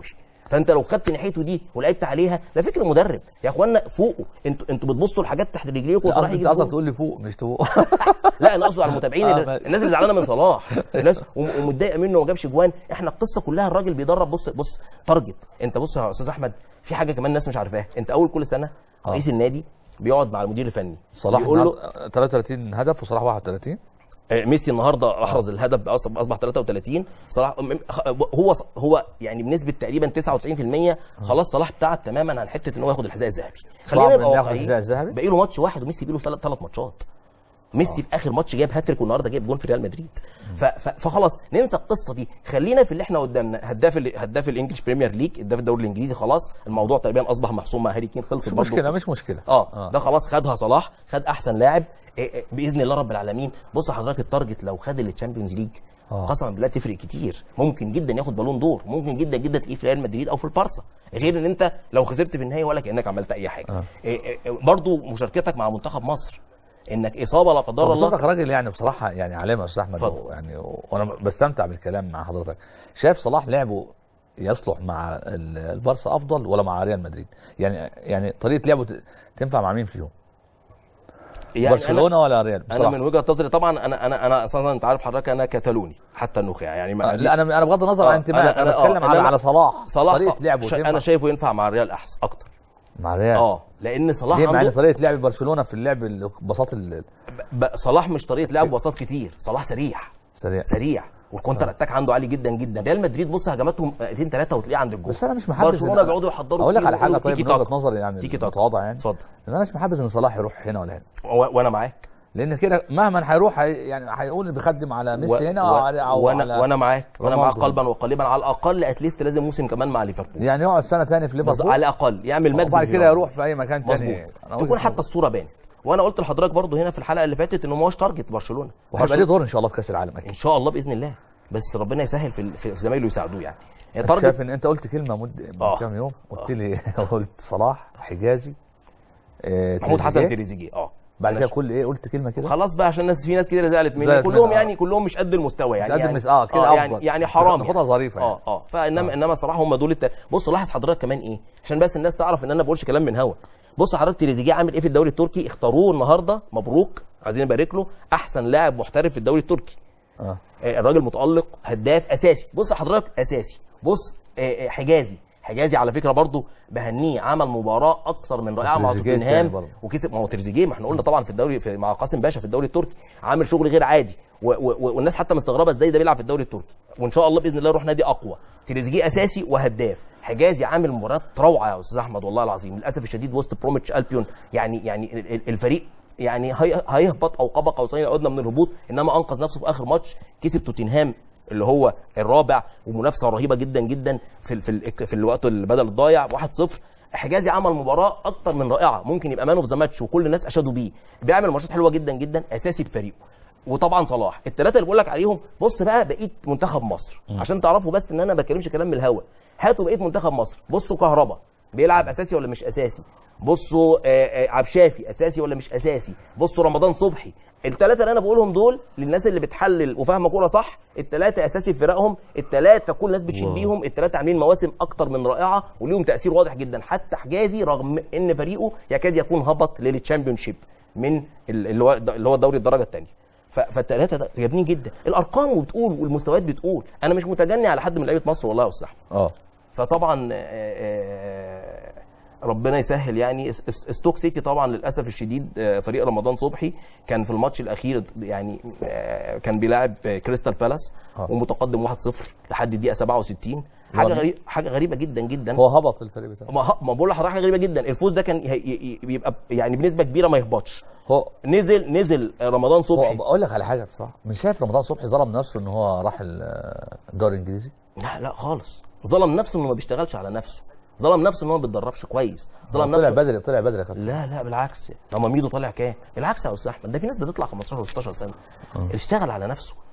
فانت لو خدت ناحيته دي ولعبت عليها ده فكر مدرب يا اخوانا فوقوا انتوا انتوا بتبصوا لحاجات تحت رجليكم وصلاح انت يجيب قصدك جول. تقول لي فوق مش فوق لا انا قصدي على المتابعين آه، اللي- ماشي. الناس اللي زعلانه من صلاح الناس وم- ومتضايقه منه وما جابش جوان احنا القصه كلها الراجل بيدرب بص بص تارجت انت بص يا استاذ احمد في حاجه كمان الناس مش عارفاها انت اول كل سنه آه. رئيس النادي بيقعد مع المدير الفني صلاح بيقول له النهاردة 33 هدف وصلاح 31 آه، ميسي النهارده احرز الهدف بأص- اصبح 33 صلاح م- خ- هو هو يعني بنسبه تقريبا 99% خلاص صلاح ابتعد تماما عن حته ان هو ياخد الحذاء الذهبي خلينا صعب نبقى إنه ياخد واقعيين الحذاء الذهبي؟ باقي له ماتش واحد وميسي باقي له ثلاث ثلاث ماتشات ميسي في اخر ماتش جاب هاتريك والنهارده جايب جون في ريال مدريد ف- ف- فخلاص ننسى القصه دي خلينا في اللي احنا قدامنا هداف ال- هداف الانجليش بريمير ليج هداف الدوري الانجليزي خلاص الموضوع تقريبا اصبح محسوم مع هاري كين خلص مش برضه مشكله مش مشكله اه ده خلاص خدها صلاح خد احسن لاعب إيه إيه باذن الله رب العالمين بص حضرتك التارجت لو خد التشامبيونز ليج آه. قسما بالله تفرق كتير ممكن جدا ياخد بالون دور ممكن جدا جدا تلاقيه في ريال مدريد او في البارسا غير ان انت لو خسرت في النهائي ولا كانك عملت اي حاجه آه. إيه إيه برضو مشاركتك مع منتخب مصر انك اصابه لا قدر الله حضرتك راجل يعني بصراحه يعني علامه يا استاذ احمد اتفضل. و- يعني و- وانا بستمتع بالكلام مع حضرتك شايف صلاح لعبه يصلح مع ال- البارسا افضل ولا مع ريال مدريد يعني يعني طريقه لعبه ت- تنفع مع مين فيهم يعني برشلونه ولا ريال انا بصراحه من وجهه نظري طبعا انا انا انا اساسا انت عارف حضرتك انا كتالوني حتى النخاع يعني ما آه، لا انا انا بغض النظر آه، عن انتمائك انا, آه، بتكلم على إنما على صلاح صلاح طريقه لعبه شا- تنفع انا شايفه ينفع مع الريال احسن اكتر مع ريال اه لان صلاح ليه مع ان عنده طريقه لعب برشلونه في اللعب البساط ال- ب- صلاح مش طريقه لعب وسط كتير صلاح سريع السريع سريع والكونتر اتاك عنده عالي جدا جدا ريال مدريد بص هجماتهم دقيقتين ثلاثه وتلاقيه عند الجول بس انا مش محبذ برشلونه إن- بيقعدوا يحضروا اقول لك كتير على حاجه ويقولوا طيب تيكي من وجهه تاكا. نظري يعني تيكي تاكا. متواضعه يعني اتفضل ان انا مش محبذ ان صلاح يروح هنا ولا هنا و- وانا معاك لان كده مهما هيروح هي يعني هيقول اللي بيخدم على ميسي هنا و- او على او وانا على وانا معاك وانا معاك رونالدو. قلبا وقالبا على الاقل اتليست لازم موسم كمان مع ليفربول يعني يقعد سنه ثانيه في بس ليفربول على الاقل يعمل مجد وبعد في كده ليفربول. يروح في اي مكان ثاني مظبوط تكون حتى الصوره بانت وانا قلت لحضرتك برضو هنا في الحلقه اللي فاتت انه ما هوش تارجت برشلونه وهيبقى ليه برشلونة- دور ان شاء الله في كاس العالم اكيد ان شاء الله باذن الله بس ربنا يسهل في في في زمايله يساعدوه يعني أنت تارجت شايف ان انت قلت كلمه مد من آه. كام يوم قلت لي قلت صلاح حجازي آه، محمود حسن تريزيجيه. تريزيجيه اه بعد كده ماشي. كل ايه قلت كلمه كده خلاص بقى عشان الناس في ناس كتير زعلت مني زعلت كلهم منها، يعني آه. كلهم مش قد المستوى يعني قد يعني المس- آه، كده يعني أفضل. يعني حرام ناخدها ظريفة يعني. اه اه فانما انما صراحه هم دول الت... بص لاحظ حضرتك كمان ايه عشان بس الناس تعرف ان انا ما بقولش كلام من هوا بص حضرتك تريزيجيه عامل ايه في الدوري التركي اختاروه النهارده مبروك عايزين نبارك له احسن لاعب محترف في الدوري التركي اه آه، الراجل متالق هداف اساسي بص حضرتك اساسي بص آه، آه، حجازي حجازي على فكره برضو بهنيه عمل مباراه اكثر من رائعه مع وتريزيجيه توتنهام التاني برضو. وكسب ما هو تريزيجيه ما احنا قلنا طبعا في الدوري في مع قاسم باشا في الدوري التركي عامل شغل غير عادي و و والناس حتى مستغربه ازاي ده بيلعب في الدوري التركي وان شاء الله باذن الله يروح نادي اقوى تريزيجيه اساسي وهداف حجازي عامل مباراه روعه يا استاذ احمد والله العظيم للاسف الشديد وسط بروميتش البيون يعني يعني ال- ال- الفريق يعني هي- هيهبط او قاب قوسين او ادنى من الهبوط انما انقذ نفسه في اخر ماتش كسب توتنهام اللي هو الرابع ومنافسه رهيبه جدا جدا في ال- في ال- في الوقت اللي بدل الضايع 1-0 حجازي عمل مباراه اكتر من رائعه ممكن يبقى مان اوف ذا ماتش وكل الناس اشادوا بيه بيعمل ماتشات حلوه جدا جدا اساسي في فريقه وطبعا صلاح الثلاثه اللي بقول لك عليهم بص بقى بقيه منتخب مصر عشان تعرفوا بس ان انا ما بتكلمش كلام من الهوا هاتوا بقيه منتخب مصر بصوا كهربا بيلعب اساسي ولا مش اساسي بصوا آه، آه، عبد الشافي اساسي ولا مش اساسي بصوا رمضان صبحي الثلاثه اللي انا بقولهم دول للناس اللي بتحلل وفاهمه كوره صح الثلاثه اساسي في فرقهم الثلاثه كل الناس بتشيد واو. بيهم الثلاثه عاملين مواسم اكتر من رائعه وليهم تاثير واضح جدا حتى حجازي رغم ان فريقه يكاد يكون هبط للتشامبيونشيب من ال- اللي هو اللي هو دوري الدرجه الثانيه فالثلاثه ده جامدين جدا الارقام بتقول والمستويات بتقول انا مش متجني على حد من لعيبه مصر والله يا استاذ احمد اه فطبعا آه، آه، ربنا يسهل يعني اس- اس- ستوك سيتي طبعا للاسف الشديد آه، فريق رمضان صبحي كان في الماتش الاخير يعني آه، كان بيلاعب آه، كريستال بالاس آه. ومتقدم 1-0 لحد الدقيقه 67 حاجه يعني- غريبه حاجه غريبه جدا جدا هو هبط الفريق بتاعه ما ما بقول لحضرتك حاجه غريبه جدا الفوز ده كان ي- ي- ي- بيبقى يعني بنسبه كبيره ما يهبطش هو نزل نزل رمضان هو صبحي بقول لك على حاجه بصراحه مش شايف رمضان صبحي ظلم نفسه ان هو راح ال- الدوري الانجليزي لا لا خالص ظلم نفسه انه ما بيشتغلش على نفسه ظلم نفسه انه ما بيتدربش كويس ظلم طلع نفسه بدري طلع بدري يا كابتن لا لا بالعكس لما ميدو طالع كام بالعكس يا استاذ احمد ده في ناس بتطلع 15 و16 سنه اشتغل على نفسه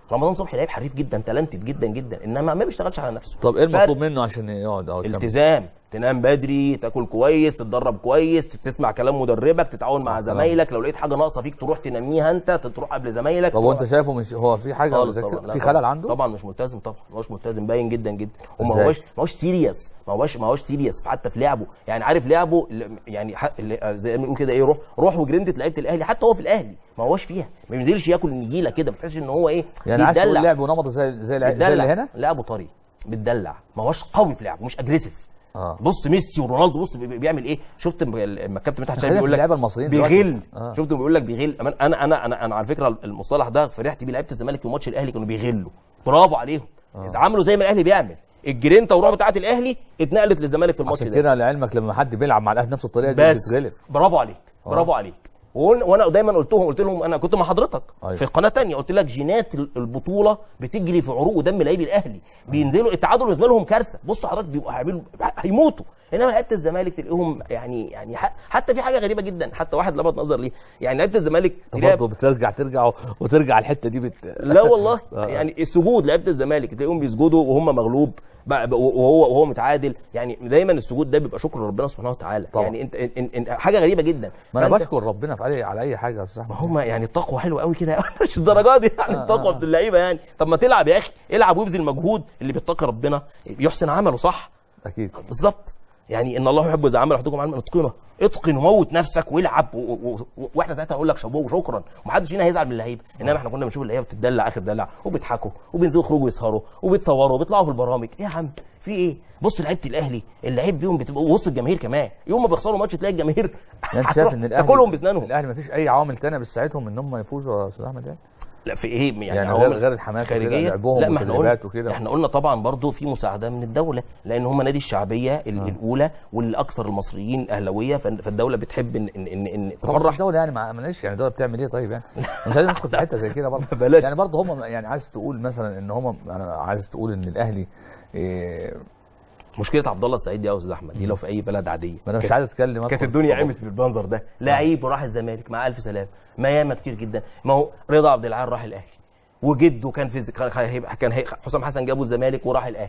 رمضان صبحي لعيب حريف جدا تالنتد جدا جدا انما ما بيشتغلش على نفسه طب ايه ف- المطلوب منه عشان يقعد او يكمل؟ التزام تنام بدري تاكل كويس تتدرب كويس تسمع كلام مدربك تتعاون مع سلام. زمايلك لو لقيت حاجه ناقصه فيك تروح تنميها انت تروح قبل زمايلك طب تروح- وانت شايفه مش هو في حاجه خالص زي كده؟ طبعا لا في طبعاً. خلل عنده؟ طبعا مش ملتزم طبعا ما هوش ملتزم باين جدا جدا وما إزاي؟ هوش ما هوش سيريس ما هوش ما هوش سيريس حتى في لعبه يعني عارف لعبه ل- يعني ح- ل- زي ما بنقول كده ايه روح روح وجرينده لعيبه الاهلي حتى هو في الاهلي ما هوش فيها ما بينزلش ياكل النجيله كده ما تحسش ان هو ايه يعني عايز تقول بيتدلع. لعب ونمط زي زي الع- زي اللي بيتدلع هنا؟ لعبه طري بتدلع ما هوش قوي في لعبه مش اجريسيف آه. بص ميسي ورونالدو بص بي- بيعمل ايه شفت م- لما الكابتن مدحت شلبي خلينا بيقول في لك اللعيبة المصريين بيغل دلوقتي. آه. شفت بيقول لك بيغل أمان- انا انا انا انا على فكره المصطلح ده فرحت بيه لعيبه الزمالك في ماتش الاهلي كانوا بيغلوا برافو عليهم اذا عملوا زي ما الاهلي بيعمل الجرينتا والروح بتاعت الاهلي اتنقلت للزمالك في الماتش عشان ده كده لعلمك لما حد بيلعب مع الاهلي بنفس الطريقه دي بس بيتغلب برافو عليك برافو عليك وقلنا- وانا دايما قلت لهم قلت لهم انا كنت مع حضرتك أيوة. في قناه تانية قلت لك جينات ال- البطوله بتجري في عروق ودم لعيب الاهلي بينزلوا التعادل بالنسبه لهم كارثه بص حضرتك بيبقوا هيعملوا هيموتوا انما لعيبه الزمالك تلاقيهم يعني يعني ح- حتى في حاجه غريبه جدا حتى واحد لفت نظر ليه يعني لعيبه الزمالك تلاقيها برضه بترجع ترجع وترجع الحته دي بت... لا والله آه. يعني السجود لعيبه الزمالك تلاقيهم بيسجدوا وهم مغلوب بقى- بقى- وهو وهو متعادل يعني دايما السجود ده بيبقى شكر لربنا سبحانه وتعالى طبعا. يعني انت, انت, انت حاجه غريبه جدا ما انا فأنت- بشكر ربنا في اي على اي حاجه يا استاذ احمد هم يعني التقوى حلوه قوي كده مش الدرجات دي يعني آه، التقوى آه. بتاع اللعيبه يعني طب ما تلعب يا اخي العب وابذل مجهود اللي بيتقي ربنا يحسن عمله صح اكيد بالظبط يعني ان الله يحب اذا عمل احدكم عملا اتقنه اتقن وموت نفسك والعب و... و... و... واحنا ساعتها هنقول لك شابوه وشكرا ومحدش فينا هيزعل من اللعيبه انما احنا كنا بنشوف اللعيبه بتدلع اخر دلع وبيضحكوا وبينزلوا يخرجوا يسهروا وبيتصوروا وبيطلعوا في البرامج ايه يا عم في ايه بص لعيبه الاهلي اللعيب فيهم بتبقى وسط الجماهير كمان يوم ما بيخسروا ماتش تلاقي الجماهير يعني انت هتروح شايف ان الاهلي تاكلهم باسنانهم الاهلي ما فيش اي عوامل تانية بتساعدهم ان هم يفوزوا يا استاذ احمد يعني لا في ايه يعني, يعني عوامل غير- غير الحماس وكده، خارجيه لعبهم لا ما احنا قلنا وتدريبات وكده. احنا قلنا طبعا برضو في مساعده من الدوله لان هم نادي الشعبيه ال- الاولى والاكثر المصريين اهلاويه فال- فالدوله بتحب ان ان ان, إن طب بس تفرح الدوله يعني ما- معلش يعني الدوله بتعمل ايه طيب يعني مش عايز ندخل في حته زي كده برضه بلاش. يعني برضه هم يعني عايز تقول مثلا ان هم انا عايز تقول ان الاهلي إيه مشكله عبد الله السعيد دي يا استاذ احمد دي لو في اي بلد عاديه ما انا مش كانت- عايز اتكلم كانت أدخل الدنيا في قامت بالمنظر ده لعيب وراح الزمالك مع الف سلامه ما ياما كتير جدا ما هو رضا عبد العال راح الاهلي وجده كان في كان هيبقى كان هي- حسام حسن جابه الزمالك وراح الاهلي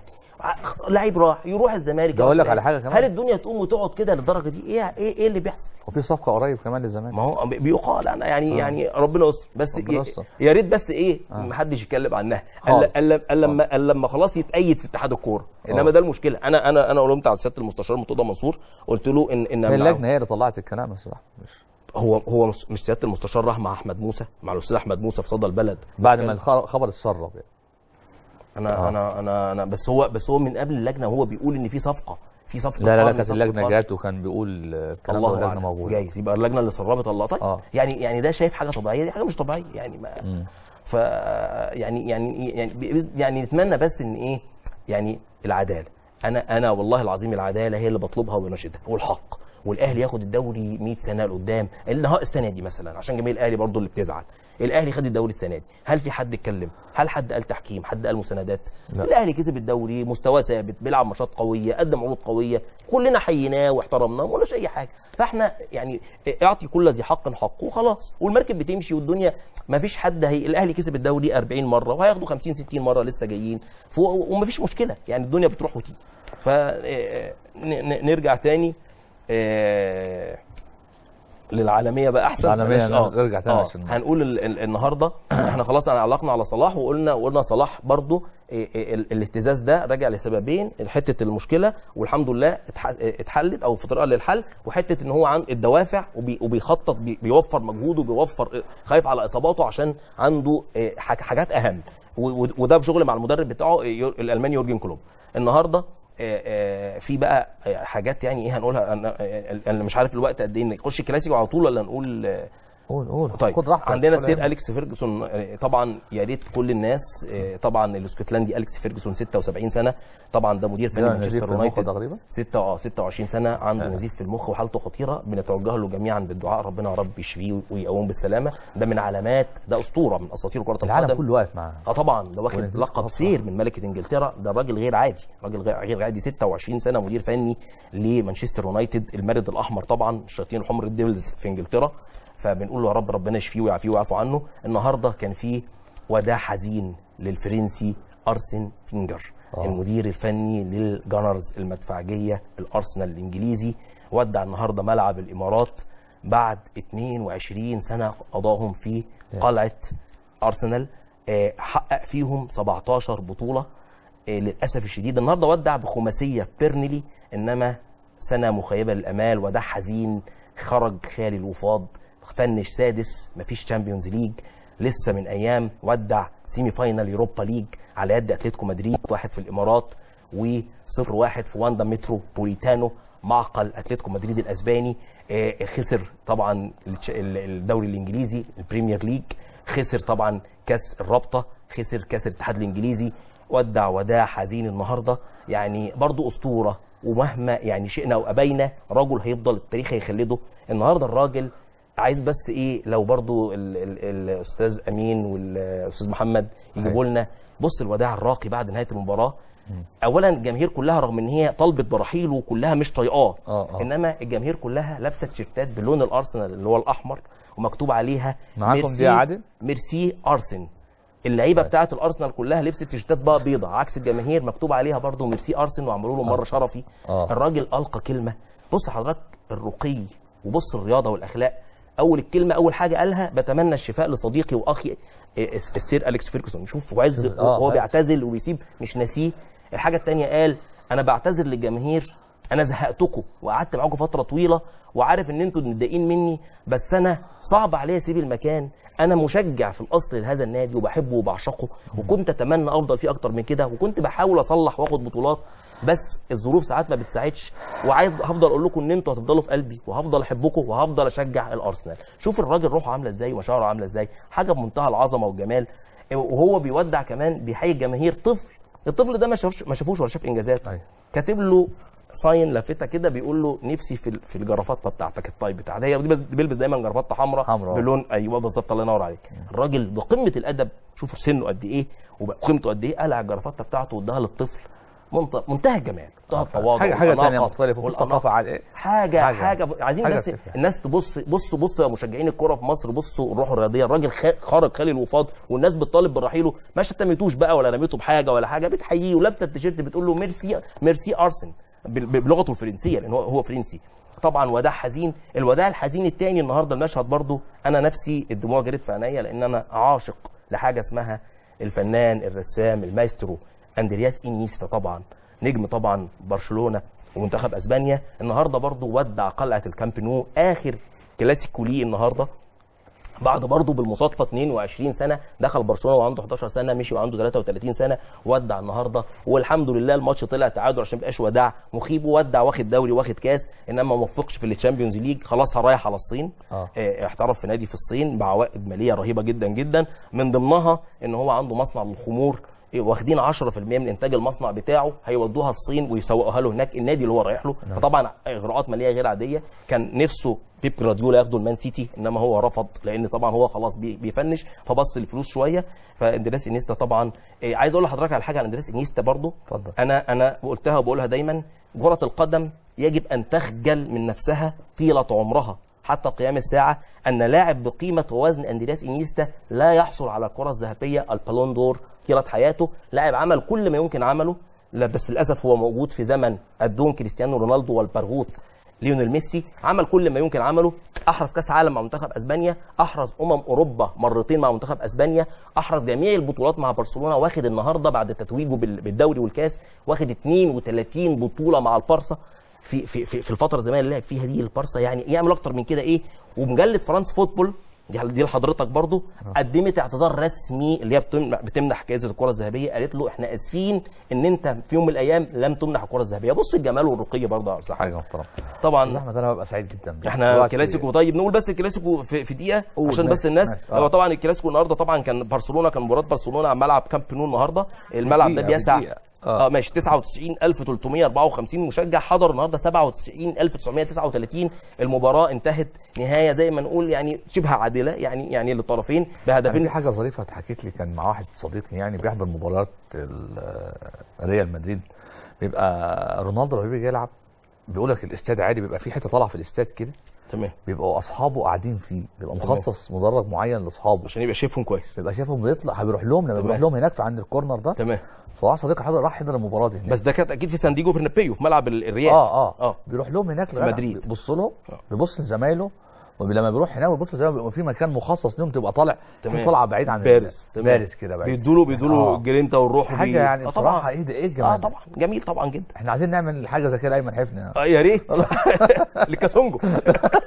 لعيب راح يروح الزمالك ده أقول يروح لك على الأهلي. حاجة كمان. هل الدنيا تقوم وتقعد كده للدرجه دي ايه ايه ايه اللي بيحصل وفي صفقه قريب كمان للزمالك ما هو بي- بيقال انا يعني يعني ربنا يستر بس ربنا ي- يستر. يا ريت بس ايه ما حدش يتكلم عنها خالص. الا الا الا لما الا لما خلاص يتأيد في اتحاد الكوره انما آه. ده المشكله انا انا انا قلت على سياده المستشار مرتضى منصور قلت له ان ان هي مع- اللجنه هي اللي طلعت الكلام يا استاذ احمد مش هو هو مش مش سياده المستشار راح مع احمد موسى مع الاستاذ احمد موسى في صدى البلد بعد ما الخ- الخبر اتسرب يعني انا آه. انا انا انا بس هو بس هو من قبل اللجنه وهو بيقول ان في صفقه في صفقه لا لا لا قرن، كانت صفقة اللجنه قرن. جات وكان بيقول آه، الكلام ده الله اللجنه اعلم موجوده جايز يبقى اللجنه اللي سربت الله طيب آه. يعني يعني ده شايف حاجه طبيعيه دي حاجه مش طبيعيه يعني ما ف يعني يعني يعني بي- يعني نتمنى بس ان ايه يعني العداله انا انا والله العظيم العداله هي اللي بطلبها وبناشدها والحق والاهلي ياخد الدوري 100 سنه لقدام النهار السنه دي مثلا عشان جماهير الاهلي برضو اللي بتزعل الاهلي خد الدوري السنه دي هل في حد اتكلم هل حد قال تحكيم حد قال مساندات لا. الاهلي كسب الدوري مستواه ثابت بيلعب ماتشات قويه قدم عروض قويه كلنا حييناه واحترمناه ما قلناش اي حاجه فاحنا يعني اعطي كل ذي حق حقه وخلاص والمركب بتمشي والدنيا ما فيش حد هي الاهلي كسب الدوري 40 مره وهياخدوا 50 60 مره لسه جايين ف- وما فيش مشكله يعني الدنيا بتروح وتيجي فنرجع تاني آه، للعالميه بقى احسن العالمية بلاش- نرجع تاني آه. عشان- هنقول ال- ال- النهارده احنا خلاص انا علقنا على صلاح وقلنا وقلنا صلاح برضو إيه إيه ال- الاهتزاز ده راجع لسببين حته المشكله والحمد لله اتح- اتحلت او في طريقه للحل وحته ان هو عن الدوافع وبي وبيخطط بي بيوفر مجهوده وبيوفر خايف على اصاباته عشان عنده إيه، حاج- حاجات اهم و- و- وده في شغل مع المدرب بتاعه إيه، يور- الالماني يورجن كلوب النهارده آه، آه، في بقى آه، حاجات يعني ايه هنقولها انا آه، انا مش عارف الوقت قد ايه نخش الكلاسيكو على طول ولا نقول آه، قول قول طيب خد راحتك عندنا قول السير يعني. اليكس فيرجسون آه، طبعا يا ريت كل الناس آه، طبعا الاسكتلندي اليكس فيرجسون 76 سنه طبعا ده مدير فني ده مانشستر نزيف في المخ يونايتد تقريبا؟ 6 اه 26 سنه عنده نزيف في المخ وحالته خطيره بنتوجه له جميعا بالدعاء ربنا يا رب يشفيه ويقوم بالسلامه ده من علامات ده اسطوره من اساطير كره العالم القدم كله واقف معاه اه طبعا ده واخد ونزيف لقب خطأ. سير من ملكه انجلترا ده راجل غير عادي راجل غير غير عادي 26 سنه مدير فني لمانشستر يونايتد المارد الاحمر طبعا الشياطين الحمر الديفلز في انجلترا فبنقول له يا رب ربنا يشفيه ويعافيه ويعفو عنه النهارده كان في وداع حزين للفرنسي ارسن فينجر آه. المدير الفني للجانرز المدفعجيه الارسنال الانجليزي ودع النهارده ملعب الامارات بعد 22 سنه قضاهم في قلعه ارسنال آه، حقق فيهم 17 بطوله آه، للاسف الشديد النهارده ودع بخماسيه في بيرنلي انما سنه مخيبه للامال ودع حزين خرج خالي الوفاض فنش سادس مفيش تشامبيونز ليج لسه من ايام ودع سيمي فاينال يوروبا ليج على يد اتلتيكو مدريد واحد في الامارات وصفر واحد في واندا متروبوليتانو معقل اتلتيكو مدريد الاسباني آه، خسر طبعا التش- ال- الدوري الانجليزي البريمير ليج خسر طبعا كاس الرابطه خسر كاس الاتحاد الانجليزي ودع وداع حزين النهارده يعني برضو اسطوره ومهما يعني شئنا او ابينا رجل هيفضل التاريخ هيخلده النهارده الراجل عايز بس ايه لو برضو ال ال الاستاذ امين والاستاذ محمد يجيبوا لنا بص الوداع الراقي بعد نهايه المباراه اولا الجماهير كلها رغم ان هي طلبت برحيله كلها مش طايقاه آه، آه. انما الجماهير كلها لابسه تيشيرتات بلون الارسنال اللي هو الاحمر ومكتوب عليها معاكم دي يا عادل؟ ميرسي ارسن اللعيبه بتاعه الارسنال كلها لبست تيشيرتات بقى بيضة عكس الجماهير مكتوب عليها برضو ميرسي ارسن وعملوا له مره شرفي آه. الراجل القى كلمه بص حضرتك الرقي وبص الرياضه والاخلاق اول الكلمه اول حاجه قالها بتمنى الشفاء لصديقي واخي إيه، السير اليكس فيرجسون شوف وعز آه، وهو عز. بيعتزل وبيسيب مش ناسيه الحاجه الثانيه قال انا بعتذر للجماهير انا زهقتكم وقعدت معاكم فتره طويله وعارف ان انتوا متضايقين مني بس انا صعب عليا اسيب المكان انا مشجع في الاصل لهذا النادي وبحبه وبعشقه وكنت اتمنى افضل فيه اكتر من كده وكنت بحاول اصلح واخد بطولات بس الظروف ساعات ما بتساعدش وعايز هفضل اقول لكم ان انتوا هتفضلوا في قلبي وهفضل احبكم وهفضل اشجع الارسنال شوف الراجل روحه عامله ازاي ومشاعره عامله ازاي حاجه بمنتهى العظمه والجمال وهو بيودع كمان بيحيي الجماهير طفل الطفل ده ما شافش ما شافوش ولا شاف انجازات أيوة. كاتب له ساين لافته كده بيقول له نفسي في ال- في الجرافطه بتاعتك الطيب بتاعتها هي دي بس- بيلبس دايما جرافطه حمراء حمراء. بلون ايوه بالظبط الله ينور عليك الراجل بقمه الادب شوف سنه قد ايه وقيمته قد ايه قلع الجرافطه بتاعته واداها للطفل منت- منتهى الجمال منتهى التواضع حاجه حاجه والأناقة ثانيه مختلفه في والأناقة. ثقافه عاليه حاجه حاجة. حاجه, عايزين حاجة بس بتفرق. الناس تبص بص بص يا مشجعين الكوره في مصر بصوا الروح الرياضيه الراجل خ- خرج خالي الوفاض والناس بتطالب برحيله ما شتمتوش بقى ولا رميته بحاجه ولا حاجه بتحييه ولابسه التيشيرت بتقول له ميرسي ميرسي ارسن بال- بلغته الفرنسيه لان هو هو فرنسي طبعا وداع حزين الوداع الحزين التاني النهارده المشهد برضو انا نفسي الدموع جرت في عينيا لان انا عاشق لحاجه اسمها الفنان الرسام المايسترو اندرياس انيستا طبعا نجم طبعا برشلونه ومنتخب اسبانيا النهارده برضو ودع قلعه الكامب نو اخر كلاسيكو ليه النهارده بعد برضه بالمصادفه 22 سنه دخل برشلونه وعنده 11 سنه مشي وعنده 33 سنه ودع النهارده والحمد لله الماتش طلع تعادل عشان ما يبقاش وداع مخيب ودع واخد دوري واخد كاس انما ما وفقش في الشامبيونز ليج خلاص هرايح على الصين آه. آه، احترف في نادي في الصين بعوائد ماليه رهيبه جدا جدا من ضمنها ان هو عنده مصنع للخمور إيه، واخدين 10% من انتاج المصنع بتاعه هيودوها الصين ويسوقوها له هناك النادي اللي هو رايح له فطبعا اغراءات ماليه غير عاديه كان نفسه بيب جراديولا ياخده المان سيتي انما هو رفض لان طبعا هو خلاص بي- بيفنش فبص الفلوس شويه فاندرياس انيستا طبعا إيه، عايز اقول لحضرتك على حاجه عن اندرياس انيستا برضو اتفضل. انا انا قلتها وبقولها دايما كره القدم يجب ان تخجل من نفسها طيله عمرها حتى قيام الساعة أن لاعب بقيمة ووزن أندرياس إنيستا لا يحصل على الكرة الذهبية البالون دور طيلة حياته لاعب عمل كل ما يمكن عمله لا بس للأسف هو موجود في زمن الدون كريستيانو رونالدو والبرغوث ليونيل ميسي عمل كل ما يمكن عمله احرز كاس عالم مع منتخب اسبانيا احرز امم اوروبا مرتين مع منتخب اسبانيا احرز جميع البطولات مع برشلونه واخد النهارده بعد تتويجه بال- بالدوري والكاس واخد 32 بطوله مع البارسا في في في, في الفتره الزمنيه اللي لعب فيها دي البارسا يعني يعمل اكتر من كده ايه ومجله فرانس فوتبول دي دي لحضرتك برضو قدمت اعتذار رسمي اللي هي بتم- بتمنح جائزه الكره الذهبيه قالت له احنا اسفين ان انت في يوم من الايام لم تمنح الكره الذهبيه بص الجمال والرقي برضه يا أستاذ حاجه أحمد. محترمه طبعا احمد انا ببقى سعيد جدا احنا دلوقتي- كلاسيكو طيب نقول بس الكلاسيكو في, في دقيقه قول، عشان بس ماشي، الناس ماشي. آه. هو طبعا الكلاسيكو النهارده طبعا كان برشلونه كان مباراه برشلونه على ملعب كامب نو النهارده الملعب ده دقيقة، بيسع بدقيقة. آه. اه ماشي 99354 مشجع حضر النهارده 97939 المباراه انتهت نهايه زي ما نقول يعني شبه عادله يعني يعني للطرفين أنا بهدفين في حاجه ظريفه اتحكت لي كان مع واحد صديقي يعني بيحضر مباريات ال- ريال مدريد بيبقى رونالدو لما بيجي يلعب بيقول لك الاستاد عادي بيبقى في حته طالعه في الاستاد كده تمام بيبقوا اصحابه قاعدين فيه بيبقى تمام. مخصص مدرج معين لاصحابه عشان يبقى شايفهم كويس بيبقى شايفهم بيطلع بيروح لهم لما تمام. بيروح لهم هناك في عند الكورنر ده تمام فواحد صديقي حضر راح يحضر المباراه دي هناك بس ده كانت اكيد في سان دييجو برنابيو في ملعب ال- الريال اه اه اه بيروح لهم هناك لغاية مدريد. بيبص لهم آه. بيبص لزمايله ولما بيروح هناك بيبص لزمايله بيبقى في مكان مخصص لهم تبقى طالع تمام. طالعه بعيد عن بارز تمام بارز كده بعيد بيدوا له بيدوا له آه. الجرينتا والروح حاجه وبي- يعني آه بصراحه طبعا ايه ده ايه الجمال اه ده؟ طبعا جميل طبعا جدا احنا عايزين نعمل حاجه زي كده ايمن حفني اه يا ريت لكاسونجو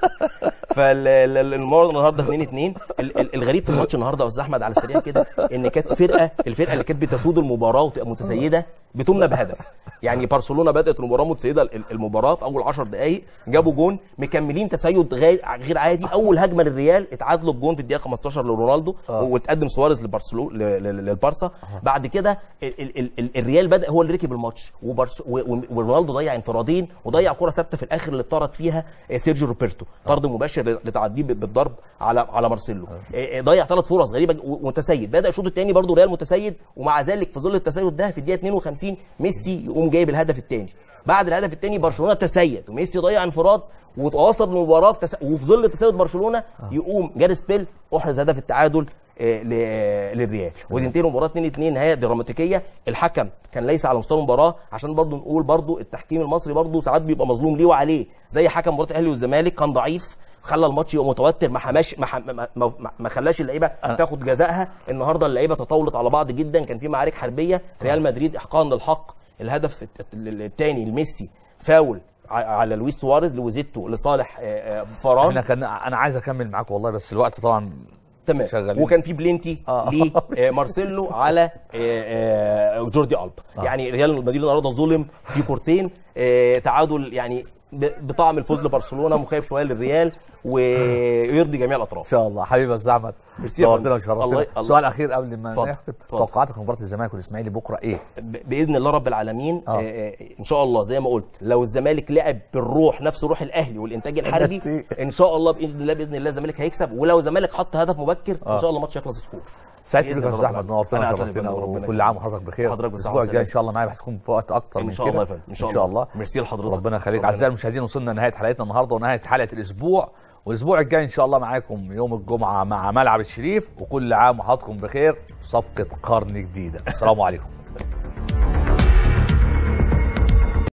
فالمباراه النهارده 2 2 الغريب في الماتش النهارده يا استاذ احمد على السريع كده ان كانت فرقه الفرقه اللي كانت بتسود المباراه وتبقى متسيده بتمنى بهدف يعني برشلونه بدات المباراه متسيده ال- المباراه في اول 10 دقائق جابوا جون مكملين تسيد غير غير عادي اول هجمه للريال اتعادلوا بجون في الدقيقه 15 لرونالدو واتقدم سواريز لبرشلونه ل- ل- للبارسا بعد كده ال- ال- ال- ال- الريال بدا هو اللي ركب الماتش وبرش و- و- ورونالدو ضيع انفرادين وضيع كره ثابته في الاخر اللي اتطرد فيها آه، سيرجيو روبرتو طرد مباشر لتعديه ب- بالضرب على على مارسيلو آه، آه، ضيع ثلاث فرص غريبه ج- ومتسيد بدا الشوط الثاني برضه ريال متسيد ومع ذلك في ظل التسيد ده في الدقيقه 52 ميسي يقوم جايب الهدف الثاني بعد الهدف الثاني برشلونه تسيد وميسي ضيع انفراد وتواصل المباراه في تس... وفي ظل تسيد برشلونه يقوم جاريس بيل احرز هدف التعادل آه، ل- للريال وتنتهي المباراه 2 2 نهايه دراماتيكيه الحكم كان ليس على مستوى المباراه عشان برضو نقول برضو التحكيم المصري برضو ساعات بيبقى مظلوم ليه وعليه زي حكم مباراه الاهلي والزمالك كان ضعيف خلى الماتش يبقى متوتر ما حماش ما, حم- ما, ما, ما, ما خلاش اللعيبه تاخد جزائها النهارده اللعيبه تطاولت على بعض جدا كان في معارك حربيه ريال مدريد احقاقا للحق الهدف الثاني لميسي فاول ع- على لويس سواريز لوزيتو لصالح آه، آه، فران احنا كان انا عايز اكمل معاك والله بس الوقت طبعا تمام شغالين. وكان في بلينتي آه. لمارسيلو على آه، آه، جوردي الب يعني ريال مدريد النهارده ظلم في كورتين آه، تعادل يعني ب- بطعم الفوز لبرشلونه مخيف شويه للريال ويرضي جميع ان الاطراف شاء الله حبيبي يا استاذ احمد ميرسي يا نورتنا فندم. الله- وشرفتنا الله- سؤال اخير قبل ما اتفضل، نختم اتفضل. توقعاتك في مباراه الزمالك والاسماعيلي بكره ايه؟ ب- باذن الله رب العالمين آه. آه. آه ان شاء الله زي ما قلت لو الزمالك لعب بالروح نفس روح الاهلي والانتاج الحربي ان شاء الله باذن الله باذن الله الزمالك هيكسب ولو الزمالك حط هدف مبكر ان شاء الله الماتش يخلص سكور سعيد بإذن بك يا الله استاذ رب احمد العالمين. نورتنا أنا أسعد وشرفتنا بك، ربنا وكل عام وحضرتك بخير حضرتك بالصحة الاسبوع الجاي ان والسلامة. شاء الله معايا هتكون في وقت اكتر ان من شاء كده الله يا فندم ان شاء ان الله شاء الله ميرسي لحضرتك ربنا يخليك ربنا- اعزائي المشاهدين وصلنا لنهايه حلقتنا النهارده ونهايه حلقه الاسبوع والاسبوع الجاي ان شاء الله معاكم يوم الجمعه مع ملعب الشريف وكل عام وحضراتكم بخير صفقه قرن جديده السلام عليكم